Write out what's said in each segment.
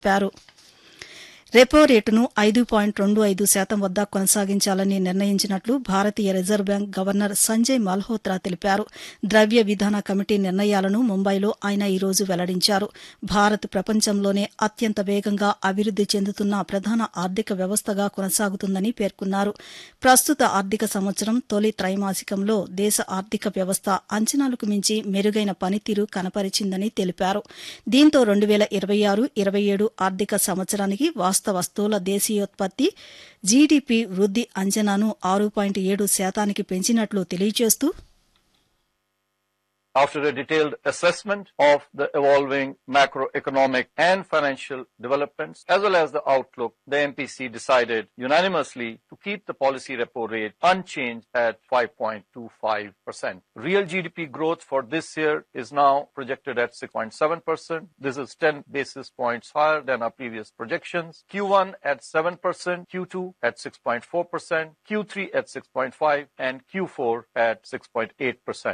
చెప్పారు రెపో రేటును ఐదు పాయింట్ రెండు ఐదు శాతం వద్ద కొనసాగించాలని నిర్ణయించినట్లు భారతీయ reserve bank governor Sanjay Malhotra తెలిపారు ద్రవ్య విధాన కమిటీ నిర్ణయాలను ముంబైలో ఆయన ఈ రోజు వెల్లడించారు భారత్ ప్రపంచంలోనే అత్యంత వేగంగా అభివృద్ది చెందుతున్న ప్రధాన ఆర్థిక వ్యవస్థగా కొనసాగుతుందని పేర్కొన్నారు ప్రస్తుత ఆర్థిక సంవత్సరం తొలి త్రైమాసికంలో దేశ ఆర్థిక వ్యవస్థ అంచనాలకు మించి మెరుగైన పనితీరు కనపరిచిందని తెలిపారు దీంతో రెండు వేల ఇరవై ఆరు ఇరవై ఏడు ఆర్థిక సంవత్సరానికి వాస్తవ స్థూల దేశీయోత్పత్తి జీడీపీ వృద్ది అంచనాను ఆరు పాయింట్ ఏడు శాతానికి పెంచినట్లు తెలియజేస్తూ After a detailed assessment of the evolving macroeconomic and financial developments, as well as the outlook, the MPC decided unanimously to keep the policy repo rate unchanged at 5.25%. Real GDP growth for this year is now projected at 6.7%. This is 10 basis points higher than our previous projections. Q1 at 7%, Q2 at 6.4%, Q3 at 6.5%, and Q4 at 6.8%.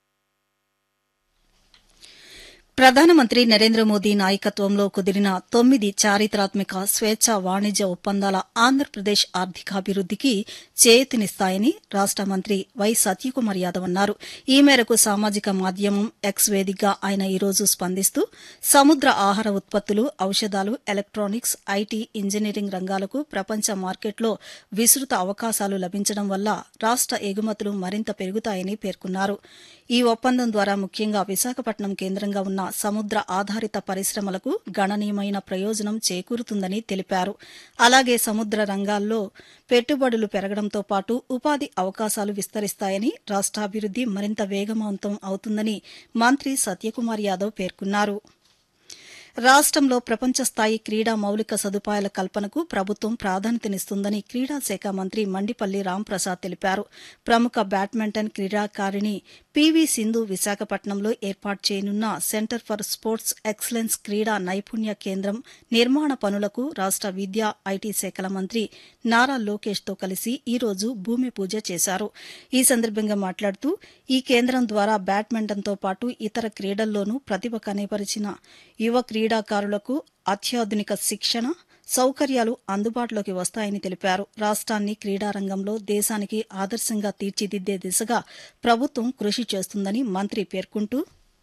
ప్రధానమంత్రి నరేంద్ర మోదీ నాయకత్వంలో కుదిరిన తొమ్మిది చారిత్రాత్మక స్వేచ్ఛ వాణిజ్య ఒప్పందాల ఆంధ్రప్రదేశ్ ఆర్థికాభివృద్దికి చేయూతనిస్తాయని రాష్ట మంత్రి వై సత్యకుమార్ యాదవ్ అన్నారు ఈ మేరకు సామాజిక మాధ్యమం ఎక్స్ వేదికగా ఆయన ఈ రోజు స్పందిస్తూ సముద్ర ఆహార ఉత్పత్తులు ఔషధాలు ఎలక్ట్రానిక్స్ ఐటీ ఇంజనీరింగ్ రంగాలకు ప్రపంచ మార్కెట్లో విస్తృత అవకాశాలు లభించడం వల్ల రాష్ట ఎగుమతులు మరింత పెరుగుతాయని పేర్కొన్నారు ఈ ఒప్పందం ద్వారా ముఖ్యంగా విశాఖపట్నం కేంద్రంగా ఉన్న సముద్ర ఆధారిత పరిశ్రమలకు గణనీయమైన ప్రయోజనం చేకూరుతుందని తెలిపారు అలాగే సముద్ర రంగాల్లో పెట్టుబడులు పెరగడంతో పాటు ఉపాధి అవకాశాలు విస్తరిస్తాయని రాష్ట్రాభివృద్ది మరింత వేగవంతం అవుతుందని మంత్రి సత్యకుమార్ యాదవ్ పేర్కొన్నారు రాష్టంలో ప్రపంచ స్థాయి క్రీడా మౌలిక సదుపాయాల కల్పనకు ప్రభుత్వం ప్రాధాన్యతనిస్తుందని క్రీడా శాఖ మంత్రి మండిపల్లి రాంప్రసాద్ తెలిపారు ప్రముఖ బ్యాడ్మింటన్ క్రీడాకారిణి పీవీ సింధు విశాఖపట్నంలో ఏర్పాటు చేయనున్న సెంటర్ ఫర్ స్పోర్ట్స్ ఎక్సలెన్స్ క్రీడా నైపుణ్య కేంద్రం నిర్మాణ పనులకు రాష్ట విద్యా ఐటీ శాఖల మంత్రి నారా లోకేష్తో కలిసి ఈ రోజు భూమి పూజ చేశారు ఈ సందర్భంగా మాట్లాడుతూ ఈ కేంద్రం ద్వారా బ్యాడ్మింటన్తో పాటు ఇతర క్రీడల్లోనూ ప్రతిభ కనపరిచిన యువ క్రీడాకారులకు అత్యాధునిక శిక్షణ సౌకర్యాలు అందుబాటులోకి వస్తాయని తెలిపారు రాష్ట్రాన్ని క్రీడారంగంలో దేశానికి ఆదర్శంగా తీర్చిదిద్దే దిశగా ప్రభుత్వం కృషి చేస్తుందని మంత్రి పేర్కొంటూ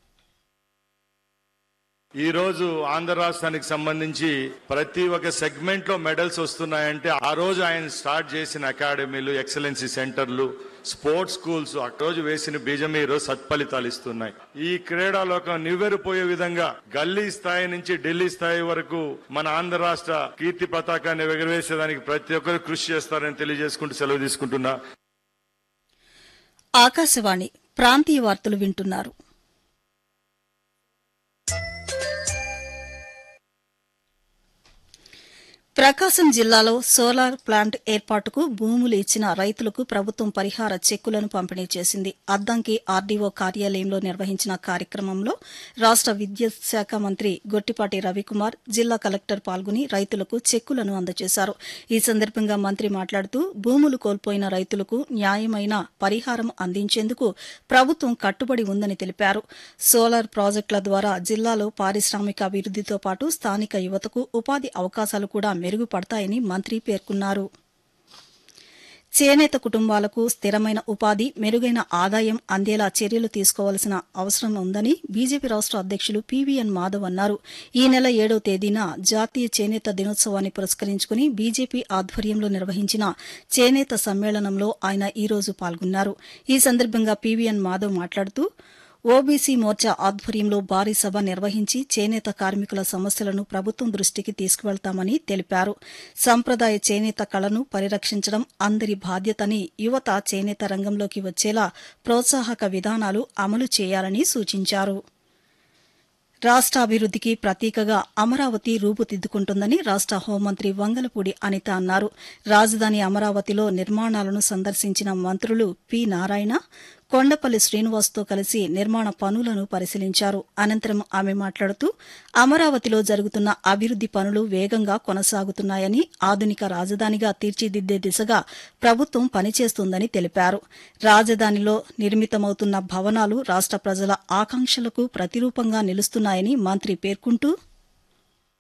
ఈ రోజు ఆంధ్ర రాష్ట్రానికి సంబంధించి ప్రతి ఒక్క సెగ్మెంట్ లో మెడల్స్ వస్తున్నాయంటే ఆ రోజు ఆయన స్టార్ట్ చేసిన అకాడమీలు ఎక్సలెన్సీ సెంటర్లు స్పోర్ట్స్ స్కూల్స్ ఆ రోజు వేసిన బీజం ఈ రోజు సత్ఫలితాలు ఇస్తున్నాయి ఈ క్రీడాలోకం నివ్వెరపోయే విధంగా గల్లీ స్థాయి నుంచి ఢిల్లీ స్థాయి వరకు మన ఆంధ్ర రాష్ట్ర కీర్తి పతాకాన్ని ఎగరవేసేదానికి ప్రతి ఒక్కరు కృషి చేస్తారని తెలియజేసుకుంటూ సెలవు తీసుకుంటున్నా ఆకాశవాణి ప్రాంతీయ వార్తలు వింటున్నారు ప్రకాశం జిల్లాలో సోలార్ ప్లాంట్ ఏర్పాటుకు భూములు ఇచ్చిన రైతులకు ప్రభుత్వం పరిహార చెక్కులను పంపిణీ చేసింది అద్దంకి ఆర్డీఓ కార్యాలయంలో నిర్వహించిన కార్యక్రమంలో రాష్ట విద్యుత్ శాఖ మంత్రి గొట్టిపాటి రవికుమార్ జిల్లా కలెక్టర్ పాల్గొని రైతులకు చెక్కులను అందజేశారు ఈ సందర్భంగా మంత్రి మాట్లాడుతూ భూములు కోల్పోయిన రైతులకు న్యాయమైన పరిహారం అందించేందుకు ప్రభుత్వం కట్టుబడి ఉందని తెలిపారు సోలార్ ప్రాజెక్టుల ద్వారా జిల్లాలో పారిశ్రామిక అభివృద్దితో పాటు స్థానిక యువతకు ఉపాధి అవకాశాలు కూడా మెరుగుపడతాయని మంత్రి పేర్కొన్నారు చేనేత కుటుంబాలకు స్థిరమైన ఉపాధి మెరుగైన ఆదాయం అందేలా చర్యలు తీసుకోవాల్సిన అవసరం ఉందని బీజేపీ రాష్ట అధ్యక్షులు పీవీఎన్ మాధవ్ అన్నారు ఈ నెల ఏడవ తేదీన జాతీయ చేనేత దినోత్సవాన్ని పురస్కరించుకుని బీజేపీ ఆధ్వర్యంలో నిర్వహించిన చేనేత సమ్మేళనంలో ఆయన ఈ రోజు పాల్గొన్నారు ఈ సందర్భంగా పీవీఎన్ మాధవ్ మాట్లాడుతూ ఓబీసీ మోర్చా ఆధ్వర్యంలో భారీ సభ నిర్వహించి చేనేత కార్మికుల సమస్యలను ప్రభుత్వం దృష్టికి తీసుకువెళ్తామని తెలిపారు సంప్రదాయ చేనేత కళను పరిరక్షించడం అందరి బాధ్యతని యువత చేనేత రంగంలోకి వచ్చేలా ప్రోత్సాహక విధానాలు అమలు చేయాలని సూచించారు రాష్ట్రాభివృద్దికి ప్రతీకగా అమరావతి రూపుదిద్దుకుంటుందని రాష్ట హోంమంత్రి వంగలపూడి అనిత అన్నారు రాజధాని అమరావతిలో నిర్మాణాలను సందర్శించిన మంత్రులు పి నారాయణ కొండపల్లి శ్రీనివాస్తో కలిసి నిర్మాణ పనులను పరిశీలించారు అనంతరం ఆమె మాట్లాడుతూ అమరావతిలో జరుగుతున్న అభివృద్ది పనులు వేగంగా కొనసాగుతున్నాయని ఆధునిక రాజధానిగా తీర్చిదిద్దే దిశగా ప్రభుత్వం పనిచేస్తోందని తెలిపారు రాజధానిలో నిర్మితమవుతున్న భవనాలు రాష్ట ప్రజల ఆకాంక్షలకు ప్రతిరూపంగా నిలుస్తున్నాయని మంత్రి పేర్కొంటూ